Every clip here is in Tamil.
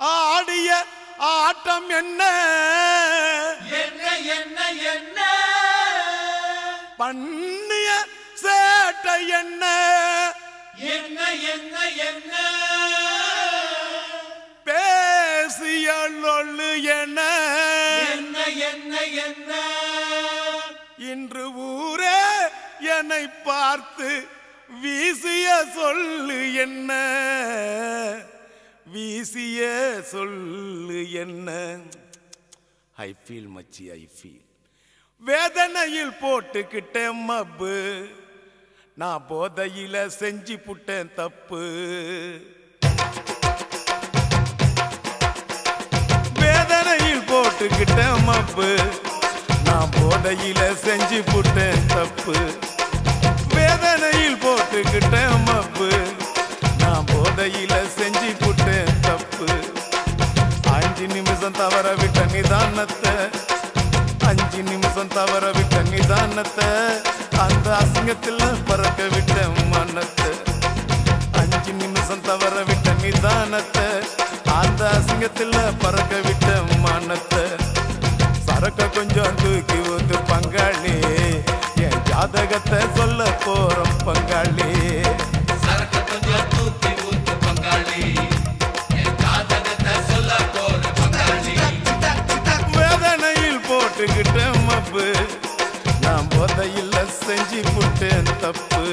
ஆடிய ஆட்டம் என்ன என்ன என்ன என்ன பண்ணிய சேட்டை என்ன என்ன என்ன என்ன பேசிய லொள்ளு என்ன என்ன என்ன என்ன இன்று ஊரே என்னை பார்த்து வீசிய சொல்லு என்ன வீசிய சொல்லு என்ன ஐ ஃபீல் மச்சி ஐ ஃபீல் வேதனையில் போட்டுக்கிட்டேன் மப்பு நான் போதையில செஞ்சு புட்டேன் தப்பு வேதனையில் போட்டுக்கிட்டேன் மப்பு நான் போதையில செஞ்சு புட்டேன் தப்பு வேதனையில் போட்டுக்கிட்டேன் மப்பு நான் போதையில செஞ்சு புட்டேன் தப்பு அஞ்சு நிமிஷம் தவற விட்ட நிதானத்தை அஞ்சு நிமிஷம் தவற விட்ட நிதானத்தை அந்த அசிங்கத்தில் பறக்க விட்ட மனத்தை அஞ்சு நிமிஷம் தவற விட்ட நிதானத்தை அந்த அசிங்கத்தில் பறக்க விட்ட மனத்தை சரக்க கொஞ்சம் தூக்கி ஊத்து பங்காளி என் ஜாதகத்தை சொல்ல போறோம் பங்காளி சரக்கு கொஞ்சம் தூக்கி ஊத்து பங்காளி என் ஜாதகத்தை சொல்ல போற பங்காளி வேதனையில் போட்டுக்கிட்ட மப்பு நான் போதையில் செஞ்சு புட்டேன் தப்பு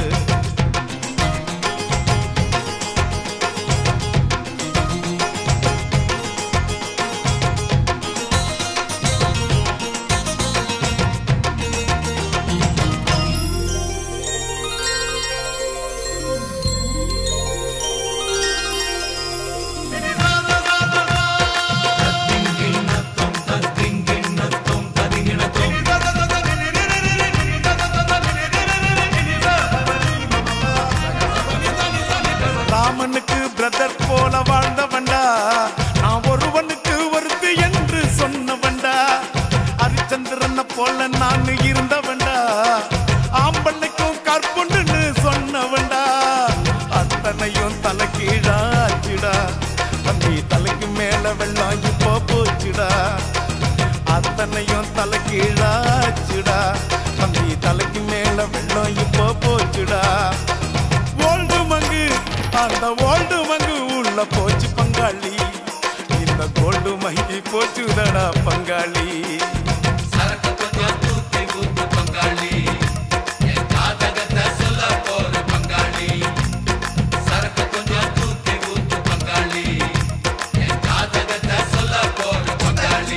ராமனுக்கு பிரதர் போல வாழ்ந்தவன்டா நான் ஒருவனுக்கு ஒருத்தி என்று சொன்னவன்டா ஹரிச்சந்திரனை போல நான் இருந்தவன்டா ஆம்பளைக்கும் கற்புண்டுன்னு சொன்னவன்டா அத்தனையும் தலை கீழாச்சுடா தம்பி தலைக்கு மேல வெள்ளம் இப்போ போச்சுடா அத்தனையும் தலை கீழாச்சுடா தம்பி தலைக்கு மேல வெள்ளம் இப்போ போச்சுடா ஓல்டு மங்கு அந்த ஓல்டு மங்கு உள்ள போச்சு பங்காளி இந்த கோல்டு மங்கி போச்சுதடா பங்காளி சரக்கு கொஞ்சம் தூக்கி ஊத்து பங்காளி என் ஜாதகத்தை சொல்ல போற பங்காளி சரக்கு கொஞ்சம் தூக்கி ஊத்து பங்காளி என் ஜாதகத்தை சொல்ல போற பங்காளி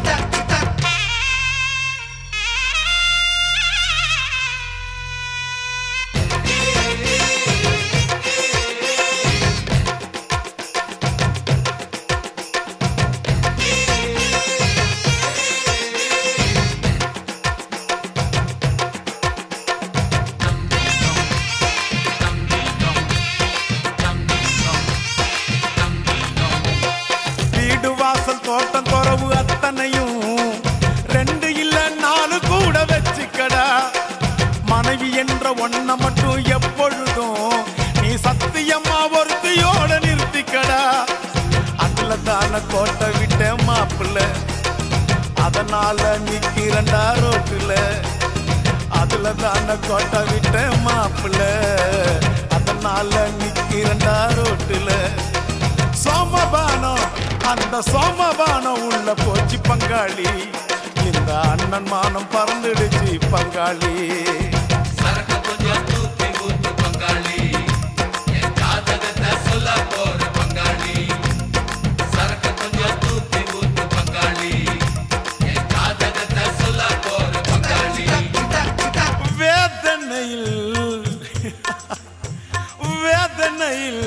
வீடு வாசல் தோட்டம் துறவு அத்தனையும் ரெண்டு இல்ல நாலு கூட வச்சுக்கடா மனைவி என்ற ஒன்ன மட்டும் எப்பொழுதும் நீ சத்தியமா ஒருத்தியோட நிறுத்திக்கடா அதுல தான கோட்டை விட்ட மாப்பிள்ள அதனால நிக்கிறண்டா ரோட்டுல அதுல தான கோட்டை விட்ட மாப்பிள்ள அதனால நிக்கிறண்டா ரோட்டுல சோமபானம் அந்த சோமபானம் உள்ள போச்சு பங்காளி இந்த அண்ணன் மானம் பறந்துடுச்சு பங்காளி சரக்கு கொஞ்சம் தூக்கி ஊத்து பங்காளி என் ஜாதகத்தை சொல்ல போற பங்காளி சரக்கு கொஞ்சம் தூக்கி ஊத்து பங்காளி என் ஜாதகத்தை சொல்ல போற பங்காளி வேதனையில் வேதனையில்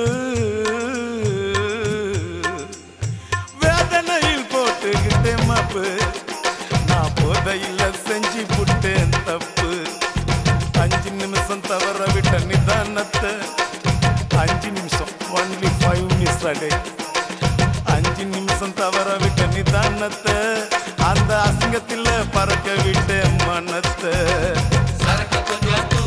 வேதனையில் போட்டுக்கிட்டேன் மாப்பு நான் போதையில் செஞ்சு புட்டேன் தப்பு அஞ்சு நிமிஷம் தவற விட்ட நிதானத்தை அஞ்சு நிமிஷம் ஒன்லி ஃபைவ் மினிட்ஸ் அடே அஞ்சு நிமிஷம் தவற விட்ட நிதானத்தை அந்த அசிங்கத்தில் பறக்க விட்ட மனத்தை சரக்கு கொஞ்சம் தூக்கி